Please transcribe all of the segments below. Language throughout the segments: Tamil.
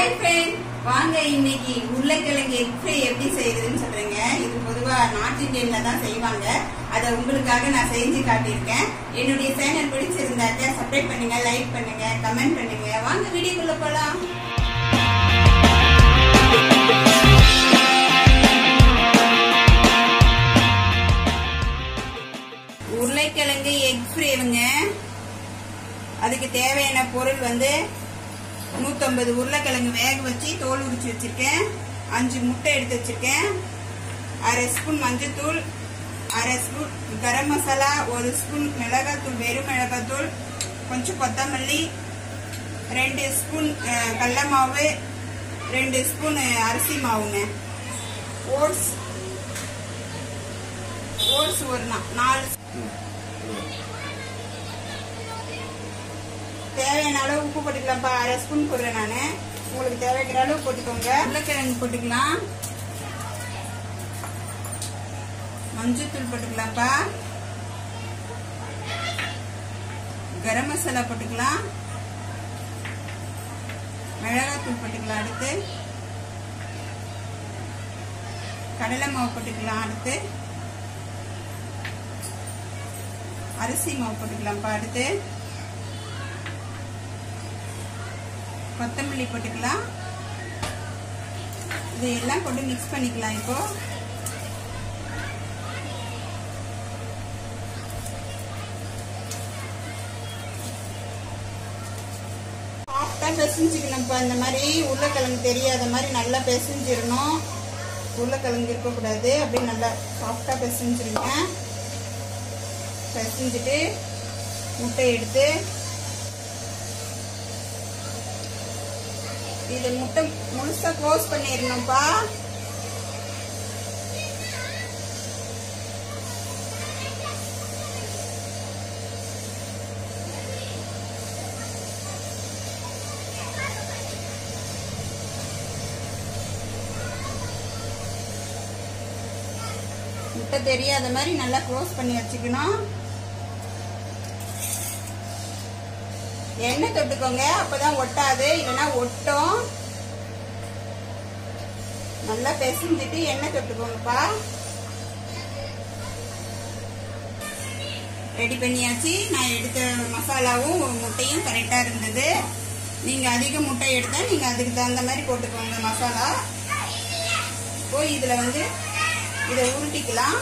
ஹாய் ஃப்ரெண்ட் வாங்க இன்னைக்கு உருளைக்கிழங்கு எக் ஃப்ரை எப்படி செய்யறதுன்னு சொல்றேங்க இது பொதுவா நார்த் இந்தியன்ல தான் செய்வாங்க அதை உங்களுக்காக நான் செஞ்சு காட்டியிருக்கேன் என்னுடைய சேனல் பிடிச்சிருந்தாக்க சப்ஸ்கிரைப் பண்ணுங்க லைக் பண்ணுங்க கமெண்ட் பண்ணுங்க வாங்க வீடியோக்குள்ள போலாம் உருளைக்கிழங்கு எக் ஃப்ரைவுங்க அதுக்கு தேவையான பொருள் வந்து நூத்தம்பது உருளைக்கிழங்கு வேக வச்சு தோல் உரிச்சு வச்சிருக்கேன் அஞ்சு முட்டை எடுத்து வச்சிருக்கேன் அரை ஸ்பூன் மஞ்சத்தூள் அரை ஸ்பூன் கரம் மசாலா ஒரு ஸ்பூன் மிளகாத்தூள் வெறும் மிளகாத்தூள் கொஞ்சம் கொத்தமல்லி ரெண்டு ஸ்பூன் அஹ், கடல மாவு ரெண்டு ஸ்பூன் அரிசி மாவுங்க ஓட்ஸ் ஓட்ஸ் ஒரு நா- நாலு தேவையான அளவு உப்பு போட்டுக்கலாம்ப்பா அரை ஸ்பூன் போடுறேன் நான் உங்களுக்கு தேவைக்கிற அளவு போட்டுக்கோங்க உருளைக்கிழங்கு போட்டுக்கலாம் மஞ்சத்தூள் போட்டுக்கலாம்ப்பா கரம் மசாலா போட்டுக்கலாம் மிளகாத்தூள் போட்டுக்கலாம் அடுத்து கடலை மாவு போட்டுக்கலாம் அடுத்து அரிசி மாவு போட்டுக்கலாம்ப்பா அடுத்து கொத்தமல்லி போட்டுக்கலாம் இது எல்லாம் போட்டு மிக்ஸ் பண்ணிக்கலாம் இப்போ சாஃப்டா பிசைஞ்சுக்கணும்ப்பா இந்த மாதிரி உருளைக்கிழங்கு தெரியாத மாதிரி நல்லா பிசைஞ்சிடணும் உருளைக்கிழங்கு இருக்கக்கூடாது அப்படியே நல்லா சாஃப்டா பிசைஞ்சிருங்க பிசைஞ்சிட்டு முட்டை எடுத்து இது முட்டை முழுசா க்ளோஸ் பண்ணிடணும்ப்பா முட்டை தெரியாத மாதிரி நல்லா க்ளோஸ் பண்ணி வச்சுக்கணும் எண்ணெய் தொட்டுக்கோங்க அப்பதான் ஒட்டாது இல்லைன்னா ஒட்டும் நல்லா பிசைஞ்சிட்டு எண்ணெய் தொட்டுக்கோங்கப்பா ரெடி பண்ணியாச்சு நான் எடுத்த மசாலாவும் முட்டையும் கரெக்டா இருந்தது நீங்க அதிக முட்டை எடுத்தா நீங்க அதுக்கு தகுந்த மாதிரி போட்டுக்கோங்க மசாலா இப்போ இதுல வந்து இதை உருட்டிக்கலாம்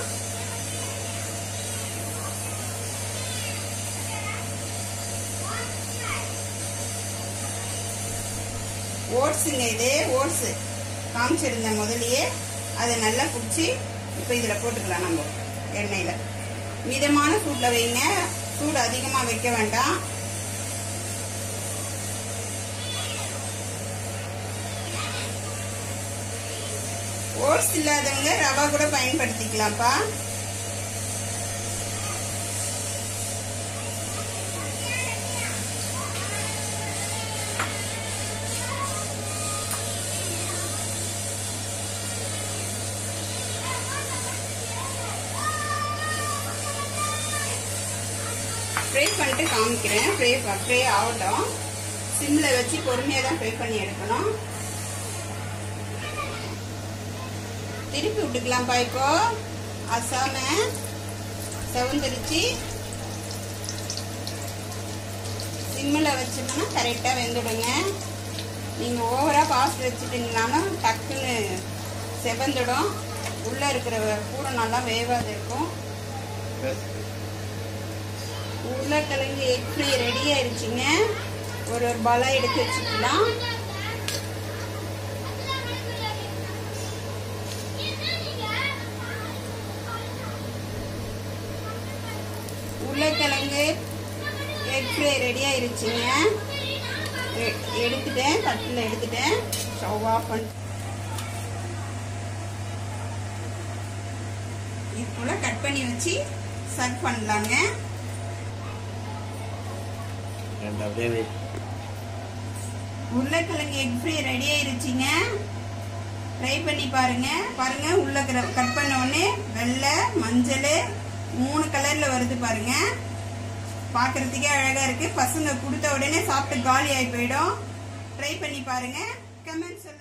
ஓட்ஸுங்க இது ஓட்ஸு காமிச்சிருந்தேன் முதலியே அதை நல்லா பிடிச்சி இப்போ இதில் போட்டுக்கலாம் நம்ம எண்ணெயில் மிதமான சூட்டில் வைங்க சூடு அதிகமாக வைக்க வேண்டாம் ஓட்ஸ் இல்லாதவங்க ரவா கூட பயன்படுத்திக்கலாம்ப்பா ஃப்ரை பண்ணிட்டு காமிக்கிறேன் ஃப்ரை ஃப்ரை ஆகட்டும் சிம்மில் வச்சு பொறுமையாக தான் ஃப்ரை பண்ணி எடுக்கணும் திருப்பி விட்டுக்கலாம்ப்பா இப்போ அசாம செவந்திருச்சு சிம்மில் வச்சோம்னா கரெக்டாக வெந்துடுங்க நீங்கள் ஓவராக ஃபாஸ்ட் வச்சுட்டீங்கனாலும் டக்குன்னு செவந்துடும் உள்ளே இருக்கிற பூரம் நல்லா வேவாது இருக்கும் உருளைக்கிழங்கு எக் ஃப்ரை ரெடி ஆயிடுச்சுங்க ஒரு ஒரு பலா எடுத்து வச்சுக்கலாம் உருளைக்கிழங்கு எக் ஃப்ரை ரெடி ஆயிருச்சுங்க எ- எடுத்துட்டேன் தட்டில் எடுத்துட்டேன் ஸ்டவ் ஆஃப் பண்ணி இது போல் கட் பண்ணி வச்சு சர்வ் பண்ணலாங்க ரெண்டு அப்படியே வை. உருளைக்கிழங்கு எக் ஃப்ரை ரெடி ஆயிருச்சுங்க ட்ரை பண்ணி பாருங்க பாருங்க உள்ள கட் பண்ண உடனே வெள்ளை மஞ்சள் மூணு கலர்ல வருது பாருங்க பார்க்கறதுக்கே அழகா இருக்கு பசங்க கொடுத்த உடனே சாப்பிட்டு காலி ஆகி போயிடும் ட்ரை பண்ணி பாருங்க கமெண்ட் சொல்லுங்க